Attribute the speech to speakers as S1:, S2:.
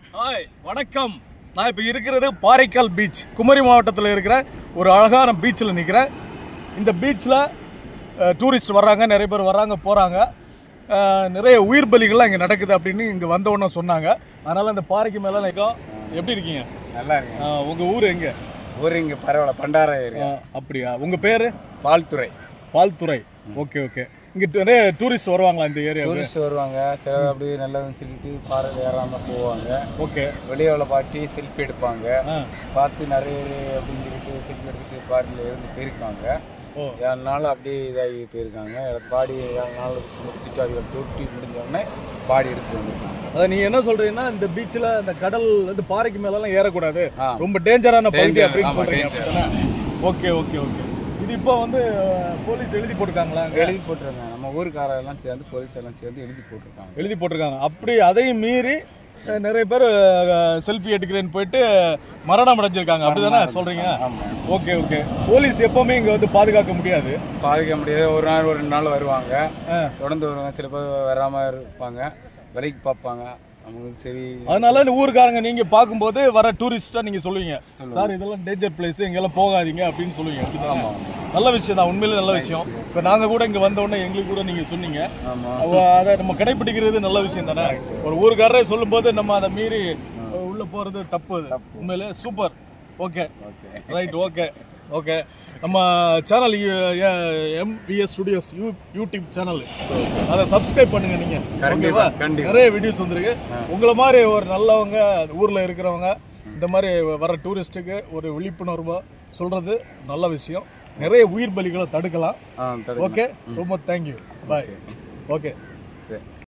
S1: Hi வணக்கம் நான் இப்போ இருக்கிறது பாறைக்கால் பீச் குமரி மாவட்டத்தில் இருக்கிற ஒரு அழகான பீச்சில் நிற்கிறேன் இந்த பீச்சில் டூரிஸ்ட் வர்றாங்க நிறைய பேர் வர்றாங்க போகிறாங்க நிறைய உயிர் பலிகள்லாம் இங்கே நடக்குது அப்படின்னு இங்கே வந்தவொன்னே சொன்னாங்க அதனால் இந்த பாறைக்கு மேலே நிற்கும் எப்படி இருக்கீங்க
S2: நல்லா இருக்கு
S1: உங்கள் ஊர் எங்கே
S2: ஊர் இங்க பரவாயில்ல பண்டார ஏரியா
S1: அப்படியா உங்கள் பேர்
S2: பால்துறை
S1: பால்துறை ஓகே ஓகே இங்கே நிறைய டூரிஸ்ட் வருவாங்களா இந்த ஏரியாவுக்கு
S2: டூரிஸ்ட் வருவாங்க சில அப்படியே நல்லதுன்னு சொல்லிட்டு பாறையில் ஏறாம போவாங்க
S1: ஓகே
S2: வெளியே பாட்டி செல்ஃபி எடுப்பாங்க
S1: ஆ
S2: பார்த்து நிறைய பேர் அப்படின்னு சொல்லிட்டு செல்ஃபி எடுத்து பாறையில் இருந்து போயிருக்காங்க
S1: ஓ
S2: ஏழு நாள் அப்படியே இதாகி போயிருக்காங்க பாடி ஏழு நாள் முடிச்சுட்டு அதுக்கு தொட்டி முடிஞ்சோடனே பாடி எடுத்து வந்திருக்காங்க
S1: அதான் நீங்க என்ன சொல்றீங்கன்னா இந்த பீச்ல இந்த கடல் இந்த பாறைக்கு மேல எல்லாம் ஏறக்கூடாது
S2: ஆ.
S1: ரொம்ப டேஞ்சரான பகுதி
S2: Danger,
S1: அப்படின்னு
S2: ஆமா,
S1: சொல்றீங்க
S2: danger.
S1: அப்படித்தானே ஓகே ஓகே ஓகே இது இப்போ வந்து அஹ், போலீஸ் எழுதி போட்டிருக்காங்களா அங்க?
S2: எழுதி போட்டிருக்காங்க நம்ம ஊருக்காரர் எல்லாம் சேர்ந்து போலீஸ் எல்லாம் சேர்ந்து எழுதி போட்டிருக்காங்க
S1: எழுதி போட்டிருக்காங்க அப்படி அதையும் மீறி அஹ், நிறைய பேர் செல்ஃபி எடுக்கிறேன்னு போயிட்டு மரணம் அடைஞ்சிருக்காங்க அப்படிதானே சொல்றீங்க
S2: ஆமாம்
S1: ஓகே ஓகே போலீஸ் எப்பவுமே இங்க வந்து பாதுகாக்க முடியாது
S2: பாதிக்க முடியாது ஒரு நாள் ஒரு ரெண்டு நாள் வருவாங்க
S1: ஆ.
S2: தொடர்ந்து வருவாங்க சில பேர் வராம இருப்பாங்க விலைக்கு பார்ப்பாங்க நமக்கு சரி
S1: அதனால இந்த ஊருக்காரங்க நீங்க பார்க்கும்போது வர டூரிஸ்டா நீங்க சொல்லுவீங்க சார் இதெல்லாம் டேஞ்சர் பிளேஸ் இங்கெல்லாம் போகாதீங்க அப்படின்னு சொல்லுவீங்க அப்படிதானே? நல்ல விஷயம் தான் உண்மையிலே நல்ல விஷயம் இப்போ நாங்க கூட இங்க வந்த உடனே எங்களுக்கு கூட நீங்க சொன்னீங்க
S2: ஆமா
S1: அவ- அதை நம்ம கடைபிடிக்கிறது நல்ல விஷயம் தானே ஒரு ஊருக்காரரே சொல்லும்போது நம்ம அதை மீறி உள்ள போறது தப்பு அது. உண்மையிலே super okay
S2: okay
S1: right okay okay நம்ம channel MBS studios you YouTube channel அதை சப்ஸ்கிரைப் பண்ணுங்க நீங்க
S2: கண்டிப்பா,
S1: ஓகேவா?
S2: கண்டிப்பா.
S1: நிறைய வீடியோஸ் வந்திருக்கு உங்களை மாதிரி ஒரு நல்லவங்க ஊர்ல இருக்கிறவங்க இந்த மாதிரி வர டூரிஸ்ட்டுக்கு ஒரு விழிப்புணர்வா சொல்றது நல்ல விஷயம் நிறைய உயிர் பலிகளை தடுக்கலாம்
S2: ஆ தடுக்கலாம்.
S1: ஓகே ரொம்ப தேங்க்யூ பாய் ஓகே